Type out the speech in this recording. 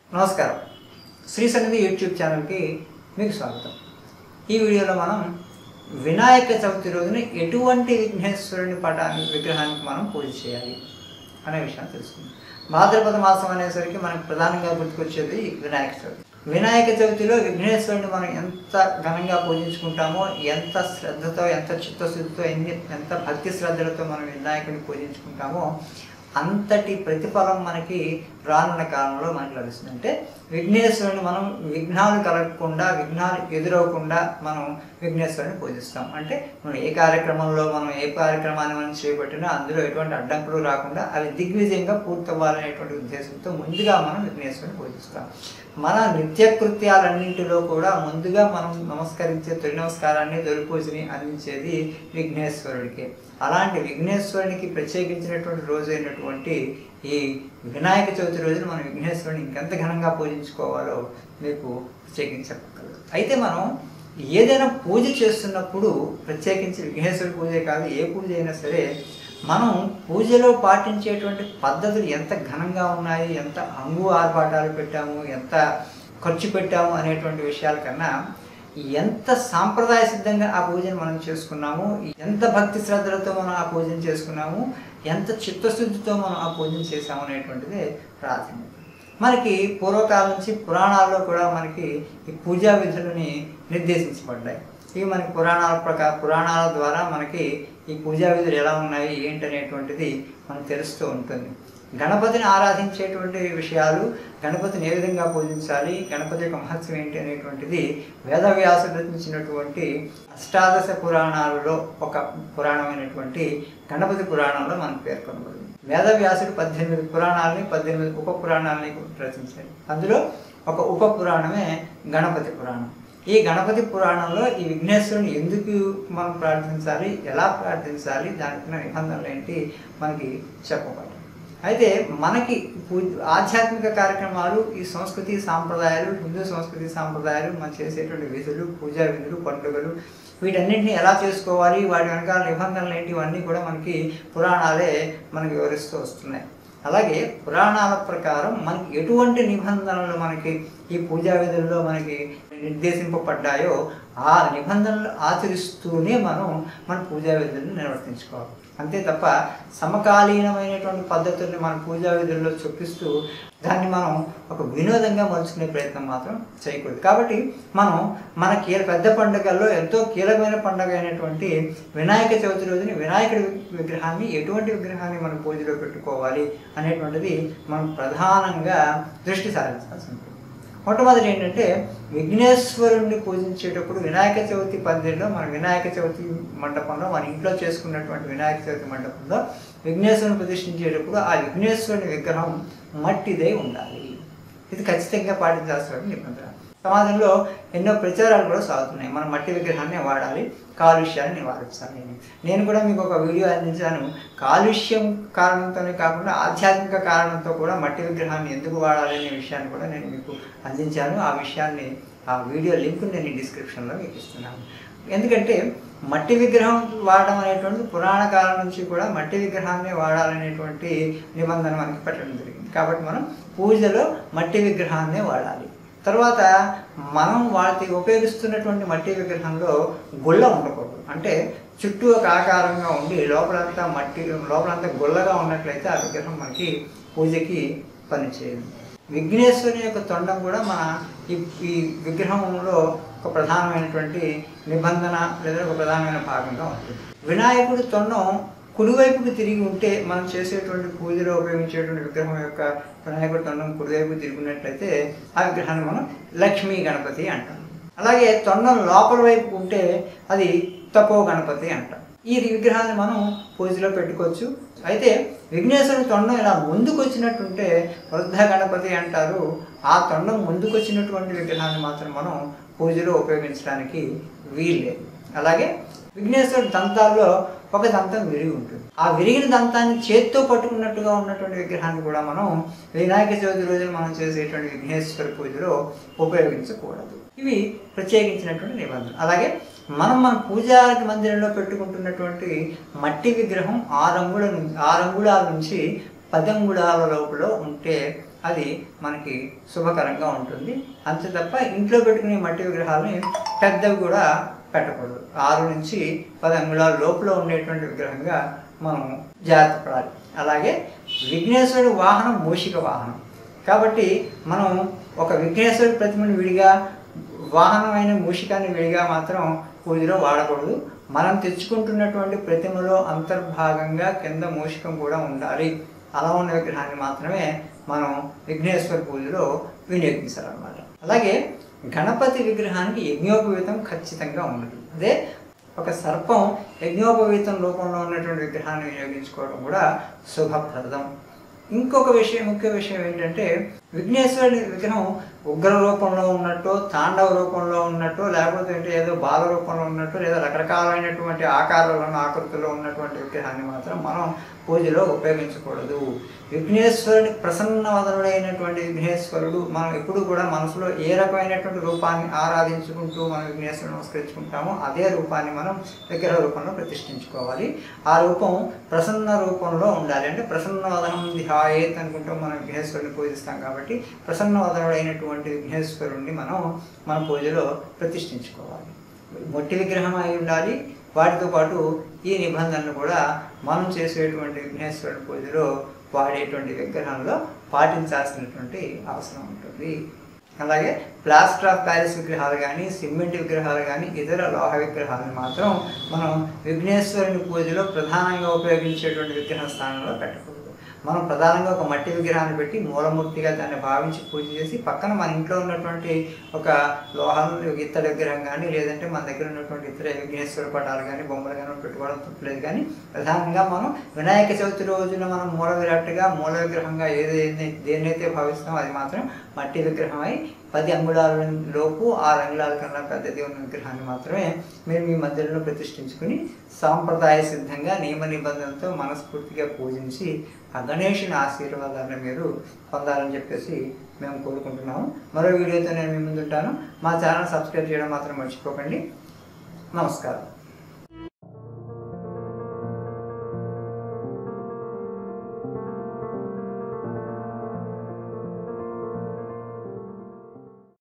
నమస్కారం శ్రీ సన్నిధి యూట్యూబ్ ఛానల్కి మీకు స్వాగతం ఈ వీడియోలో మనం వినాయక చవితి రోజున ఎటువంటి విఘ్నేశ్వరుని పటాన్ని విగ్రహానికి మనం పూజ చేయాలి అనే విషయాన్ని తెలుసుకుందాం భాద్రపద మాసం అనేసరికి మనకు ప్రధానంగా గుర్తుకొచ్చేది వినాయక చవితి వినాయక చవితిలో విఘ్నేశ్వరుని మనం ఎంత ఘనంగా పూజించుకుంటామో ఎంత శ్రద్ధతో ఎంత చిత్తశుద్ధితో ఎన్ని ఎంత భక్తి శ్రద్ధలతో మనం వినాయకుడిని పూజించుకుంటామో అంతటి ప్రతిఫలం మనకి రానున్న కాలంలో మనకి లభిస్తుంది అంటే విఘ్నేశ్వరుని మనం విఘ్నాలు కలగకుండా విఘ్నాలు ఎదురవకుండా మనం విఘ్నేశ్వరుని పూజిస్తాం అంటే మనం ఏ కార్యక్రమంలో మనం ఏ కార్యక్రమాన్ని మనం చేపట్టినా అందులో ఎటువంటి అడ్డంకులు రాకుండా అవి దిగ్విజయంగా పూర్తవ్వాలనేటువంటి ఉద్దేశంతో ముందుగా మనం విఘ్నేశ్వరుని పూజిస్తాం మన నిత్యకృత్యాలన్నింటిలో కూడా ముందుగా మనం నమస్కరించే తొలి నమస్కారాన్ని తొలి పూజని అందించేది విఘ్నేశ్వరుడికి అలాంటి విఘ్నేశ్వరునికి ప్రత్యేకించినటువంటి రోజు అయినటువంటి ఈ వినాయక చవితి రోజున మనం విఘ్నేశ్వరుని ఇంకెంత ఘనంగా పూజించుకోవాలో మీకు ప్రత్యేకించి చెప్పగలరు అయితే మనం ఏదైనా పూజ చేస్తున్నప్పుడు ప్రత్యేకించి విఘ్నేశ్వరుడి పూజే కాదు ఏ పూజ అయినా సరే మనం పూజలో పాటించేటువంటి పద్ధతులు ఎంత ఘనంగా ఉన్నాయి ఎంత అంగు ఆర్భాటాలు పెట్టాము ఎంత ఖర్చు పెట్టాము అనేటువంటి విషయాల కన్నా ఎంత సాంప్రదాయ సిద్ధంగా ఆ పూజను మనం చేసుకున్నాము ఎంత భక్తి శ్రద్ధలతో మనం ఆ పూజను చేసుకున్నాము ఎంత చిత్తశుద్ధితో మనం ఆ పూజను చేసాము అనేటువంటిది ప్రాధాన్యత మనకి పూర్వకాలం నుంచి పురాణాల్లో కూడా మనకి ఈ పూజా విధులని నిర్దేశించబడ్డాయి ఇవి మనకి పురాణాల ప్రకారం పురాణాల ద్వారా మనకి ఈ పూజా విధులు ఎలా ఉన్నాయి ఏంటనేటువంటిది మనకు తెలుస్తూ ఉంటుంది గణపతిని ఆరాధించేటువంటి విషయాలు గణపతిని ఏ విధంగా పూజించాలి గణపతి యొక్క మహత్వం ఏంటి అనేటువంటిది వేదవ్యాసుడు రచించినటువంటి అష్టాదశ పురాణాలలో ఒక పురాణమైనటువంటి గణపతి పురాణంలో మనకు పేర్కొనబడింది వేదవ్యాసుడు పద్దెనిమిది పురాణాలని పద్దెనిమిది ఉప పురాణాలని రచించాడు అందులో ఒక ఉప పురాణమే గణపతి పురాణం ఈ గణపతి పురాణంలో ఈ విఘ్నేశ్వరుని ఎందుకు మనం ప్రార్థించాలి ఎలా ప్రార్థించాలి దానికి నిబంధనలు ఏంటి మనకి చెప్పబడ్డాయి అయితే మనకి పూ- ఆధ్యాత్మిక కార్యక్రమాలు ఈ సంస్కృతి సాంప్రదాయాలు హిందూ సంస్కృతి సాంప్రదాయాలు మనం చేసేటువంటి విధులు పూజా విధులు పండుగలు వీటన్నింటినీ ఎలా చేసుకోవాలి వాటి వెనకాల నిబంధనలు ఏంటి ఇవన్నీ కూడా మనకి పురాణాలే మనకి వివరిస్తూ వస్తున్నాయి అలాగే పురాణాల ప్రకారం మనకి ఎటువంటి నిబంధనలు మనకి ఈ పూజా విధుల్లో మనకి నిర్దేశింపబడ్డాయో ఆ నిబంధనలు ఆచరిస్తూనే మనం మన పూజా విధులను నిర్వర్తించుకోవాలి అంతే తప్ప సమకాలీనమైనటువంటి పద్ధతుల్ని మన పూజా విధుల్లో చొప్పిస్తూ దాన్ని మనం ఒక వినోదంగా మలుచుకునే ప్రయత్నం మాత్రం చేయకూడదు కాబట్టి మనం మన కీల పెద్ద పండుగల్లో ఎంతో కీలకమైన పండుగ అయినటువంటి వినాయక చవితి రోజుని వినాయకుడి విగ్రహాన్ని ఎటువంటి విగ్రహాన్ని మనం పూజలో పెట్టుకోవాలి అనేటువంటిది మనం ప్రధానంగా దృష్టి సారించాల్సి ఉంటుంది మొట్టమొదటి ఏంటంటే విఘ్నేశ్వరుణ్ణి పూజించేటప్పుడు వినాయక చవితి పందిరిలో మన వినాయక చవితి మండపంలో మన ఇంట్లో చేసుకున్నటువంటి వినాయక చవితి మండపంలో విఘ్నేశ్వరుని ప్రతిష్ఠించేటప్పుడు ఆ విఘ్నేశ్వరుని విగ్రహం మట్టిదే ఉండాలి ఇది ఖచ్చితంగా పాటించాల్సిన నిబంధన సమాజంలో ఎన్నో ప్రచారాలు కూడా సాగుతున్నాయి మనం మట్టి విగ్రహాన్ని వాడాలి కాలుష్యాన్ని నివారించాలి అని. నేను కూడా మీకు ఒక వీడియో అందించాను కాలుష్యం కారణంతోనే కాకుండా ఆధ్యాత్మిక కారణంతో కూడా మట్టి విగ్రహాన్ని ఎందుకు వాడాలి అనే విషయాన్ని కూడా నేను మీకు అందించాను ఆ విషయాన్ని ఆ వీడియో లింక్ నేను ఈ డిస్క్రిప్షన్లో మీకు ఇస్తున్నాను ఎందుకంటే మట్టి విగ్రహం వాడడం అనేటువంటి పురాణ కాలం నుంచి కూడా మట్టి విగ్రహాన్ని వాడాలనేటువంటి నిబంధన మనకి పెట్టడం జరిగింది కాబట్టి మనం పూజలో మట్టి విగ్రహాన్నే వాడాలి తర్వాత మనం వాటి ఉపయోగిస్తున్నటువంటి మట్టి విగ్రహంలో గుళ్ళ ఉండకూడదు అంటే చుట్టూ ఒక ఆకారంగా ఉండి లోపలంతా మట్టి లోపలంతా గుల్లగా ఉన్నట్లయితే ఆ విగ్రహం మనకి పూజకి పనిచేయదు విఘ్నేశ్వరుని యొక్క తొండం కూడా మన ఈ ఈ విగ్రహంలో ఒక ప్రధానమైనటువంటి నిబంధన లేదా ఒక ప్రధానమైన భాగంగా ఉంటుంది వినాయకుడి తొండం కుడివైపుకి తిరిగి ఉంటే మనం చేసేటువంటి పూజలో ఉపయోగించేటువంటి విగ్రహం యొక్క వినాయకుడి తొండం కుడివైపు తిరుగున్నట్లయితే ఆ విగ్రహాన్ని మనం లక్ష్మీ గణపతి అంటాం అలాగే తొండం లోపల వైపు ఉంటే అది తపో గణపతి అంటాం ఈ విగ్రహాన్ని మనం పూజలో పెట్టుకోవచ్చు అయితే విఘ్నేశ్వరుని తొండం ఇలా ముందుకు వచ్చినట్టుంటే వృద్ధ గణపతి అంటారు ఆ తొండం ముందుకు వచ్చినటువంటి విగ్రహాన్ని మాత్రం మనం పూజలో ఉపయోగించడానికి వీల్లేదు అలాగే విఘ్నేశ్వరుడి దంతాల్లో ఒక దంతం విరిగి ఉంటుంది ఆ విరిగిన దంతాన్ని చేత్తో పట్టుకున్నట్టుగా ఉన్నటువంటి విగ్రహాన్ని కూడా మనం వినాయక చవితి రోజున మనం చేసేటువంటి విఘ్నేశ్వర పూజలో ఉపయోగించకూడదు ఇవి ప్రత్యేకించినటువంటి నిబంధనలు అలాగే మనం మన పూజా మందిరంలో పెట్టుకుంటున్నటువంటి మట్టి విగ్రహం ఆరు అంగుళ నుంచి ఆరు అంగుళాల నుంచి పది అంగుళాల లోపల ఉంటే అది మనకి శుభకరంగా ఉంటుంది అంతే తప్ప ఇంట్లో పెట్టుకునే మట్టి విగ్రహాలని పెద్దవి కూడా పెట్టకూడదు ఆరు నుంచి పది అంగుళాల లోపల ఉండేటువంటి విగ్రహంగా మనం జాగ్రత్త పడాలి అలాగే విఘ్నేశ్వరుడి వాహనం మూషిక వాహనం కాబట్టి మనం ఒక విఘ్నేశ్వరుడి ప్రతిమను విడిగా వాహనమైన మూషికాన్ని విడిగా మాత్రం పూజలో వాడకూడదు మనం తెచ్చుకుంటున్నటువంటి ప్రతిమలో అంతర్భాగంగా కింద మూషికం కూడా ఉండాలి అలా ఉన్న విగ్రహాన్ని మాత్రమే మనం విఘ్నేశ్వర పూజలో వినియోగించాలన్నమాట అలాగే గణపతి విగ్రహానికి యజ్ఞోపవీతం ఖచ్చితంగా ఉండదు అదే ఒక సర్పం యజ్ఞోపవీతం రూపంలో ఉన్నటువంటి విగ్రహాన్ని వినియోగించుకోవడం కూడా శుభప్రదం ఇంకొక విషయం ముఖ్య విషయం ఏంటంటే విఘ్నేశ్వరుడి విగ్రహం ఉగ్ర రూపంలో ఉన్నట్టు తాండవ రూపంలో ఉన్నట్టు లేకపోతే అంటే ఏదో బాల రూపంలో ఉన్నట్టు లేదా రకరకాలైనటువంటి ఆకారాలను ఆకృతిలో ఉన్నటువంటి విగ్రహాన్ని మాత్రం మనం పూజలో ఉపయోగించకూడదు విఘ్నేశ్వరుని ప్రసన్నవదనుడైనటువంటి విఘ్నేశ్వరుడు మనం ఎప్పుడు కూడా మనసులో ఏ రకమైనటువంటి రూపాన్ని ఆరాధించుకుంటూ మనం విఘ్నేశ్వరుని నమస్కరించుకుంటామో అదే రూపాన్ని మనం విగ్రహ రూపంలో ప్రతిష్ఠించుకోవాలి ఆ రూపం ప్రసన్న రూపంలో ఉండాలి అంటే ప్రసన్న వదనం ధ్యాయేత్ అనుకుంటూ మనం విఘ్నేశ్వరుని పూజిస్తాం కాబట్టి ప్రసన్న వదనుడైనటువంటి విఘ్నేశ్వరుణ్ణి మనం మన పూజలో ప్రతిష్ఠించుకోవాలి మొట్టి విగ్రహం అయి ఉండాలి వాటితో పాటు ఈ నిబంధనలు కూడా మనం చేసేటువంటి విఘ్నేశ్వరుని పూజలో వాడేటువంటి విగ్రహంలో పాటించాల్సినటువంటి అవసరం ఉంటుంది అలాగే ప్లాస్టర్ ఆఫ్ ప్యారిస్ విగ్రహాలు కానీ సిమెంట్ విగ్రహాలు కానీ ఇతర లోహ విగ్రహాలను మాత్రం మనం విఘ్నేశ్వరుని పూజలో ప్రధానంగా ఉపయోగించేటువంటి విగ్రహ స్థానంలో పెట్టకూడదు మనం ప్రధానంగా ఒక మట్టి విగ్రహాన్ని పెట్టి మూలమూర్తిగా దాన్ని భావించి పూజ చేసి పక్కన మన ఇంట్లో ఉన్నటువంటి ఒక లోహం ఇత్తడి విగ్రహం కానీ లేదంటే మన దగ్గర ఉన్నటువంటి ఇతర విఘ్నేశ్వర పటాలు కానీ బొమ్మలు కానీ పెట్టుకోవడం తప్పలేదు కానీ ప్రధానంగా మనం వినాయక చవితి రోజున మనం మూల విరాట్గా మూల విగ్రహంగా ఏదైతే దేన్నైతే భావిస్తామో అది మాత్రం మట్టి విగ్రహం అయి పది అంగుళాల లోపు ఆరు అంగుళాల కన్నా పెద్దది ఉన్న విగ్రహాన్ని మాత్రమే మీరు మీ మధ్యలో ప్రతిష్ఠించుకుని సాంప్రదాయ సిద్ధంగా నియమ నిబంధనలతో మనస్ఫూర్తిగా పూజించి ఆ గణేషుని ఆశీర్వాదాలను మీరు పొందాలని చెప్పేసి మేము కోరుకుంటున్నాము మరో వీడియోతో నేను మీ ముందుంటాను మా ఛానల్ సబ్స్క్రైబ్ చేయడం మాత్రం మర్చిపోకండి నమస్కారం